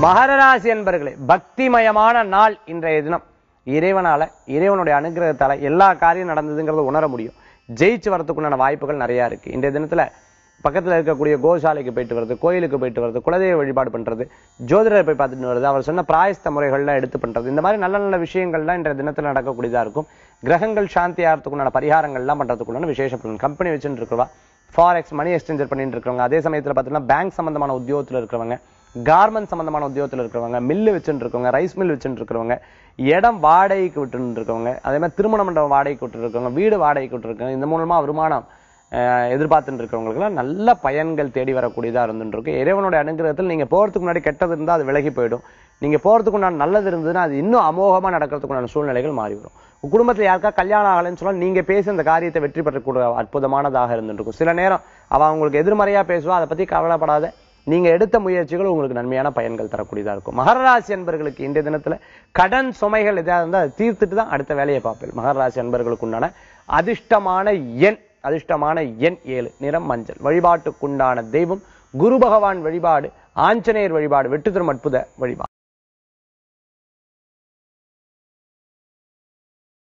மகர ராசி என்பர்களே பக்திமயமான நாள் இன்றைய தினம் இறைவனால இறைவனுடைய அனுகிரகத்தால எல்லா காரியம் நடந்ததுங்கிறத உணர முடியும் ஜெயிச்சு வரதுக்குண்டான வாய்ப்புகள் நிறைய இருக்கு இன்றைய தினத்துல பக்கத்துல இருக்கக்கூடிய கோசாலைக்கு போயிட்டு வருது கோயிலுக்கு போயிட்டு வருது குலதெய்வ வழிபாடு பண்றது ஜோதிடரை போய் பார்த்துட்டு வருது அவர் சொன்ன பிராயஸ்த முறைகள்லாம் எடுத்து பண்றது இந்த மாதிரி நல்ல நல்ல விஷயங்கள்லாம் இன்றைய தினத்துல நடக்கக்கூடியதா இருக்கும் கிரகங்கள் சாந்தி ஆகிறதுக்குண்டான பரிகாரங்கள்லாம் பண்றதுக்குண்டான விசேஷ பலன் கம்பெனி வச்சுட்டு இருக்கிறவா ஃபாரெக்ஸ் மணி எக்ஸ்சேஞ்சர் பண்ணிட்டு இருக்கிறவங்க அதே சமயத்துல பார்த்தீங்கன்னா பேங்க் சம்பந்தமான உத்தியோகத்துல இருக்கிறவங்க கார்மெண்ட் சம்பந்தமான உத்தியோகத்துல இருக்கிறவங்க மில்லு வச்சுட்டு இருக்கவங்க ரைஸ் மில் வச்சுட்டு இருக்கிறவங்க இடம் வாடகைக்கு விட்டு இருக்கவங்க அதே மாதிரி திருமண மண்டபம் வாடகைக்கு விட்டு இருக்கவங்க வீடு வாடகைக்கு விட்டு இருக்கவங்க இந்த மூலமா வருமானம் அஹ், எதிர்பார்த்துட்டு இருக்கிறவங்களுக்குலாம் நல்ல பயன்கள் தேடி வரக்கூடியதா இருந்துட்டு இருக்கு இறைவனுடைய அனுகிரகத்தில் நீங்க போறதுக்கு முன்னாடி கெட்டது இருந்தா அது விலகி போயிடும் நீங்க போறதுக்கு உண்டான நல்லது இருந்ததுன்னா அது இன்னும் அமோகமா நடக்கிறதுக்குண்டான சூழ்நிலைகள் மாறி வரும் உங்க குடும்பத்துல யாருக்கா கல்யாணம் ஆகலைன்னு சொன்னா நீங்க பேசி அந்த காரியத்தை வெற்றி பெறக்கூடிய அற்புதமானதாக இருந்துட்டு இருக்கும் சில நேரம் அவ உங்களுக்கு எதிர்மறையா பேசுவா அதை பத்தி கவலைப்படாத நீங்க எடுத்த முயற்சிகள் உங்களுக்கு நன்மையான பயன்கள் தரக்கூடியதா இருக்கும் மகர ராசி அன்பர்களுக்கு இன்றைய தினத்துல கடன் சுமைகள் எதாவது இருந்தால் அதை தீர்த்துட்டு தான் அடுத்த வேலையை பார்ப்பேன் மகர ராசி அன்பர்களுக்கு உண்டான அதிர்ஷ்டமான எண் அதிர்ஷ்டமான எண் ஏழு நிறம் மஞ்சள் வழிபாட்டுக்குண்டான தெய்வம் குரு பகவான் வழிபாடு ஆஞ்சநேயர் வழிபாடு வெற்றி தரும் அற்புத வழிபாடு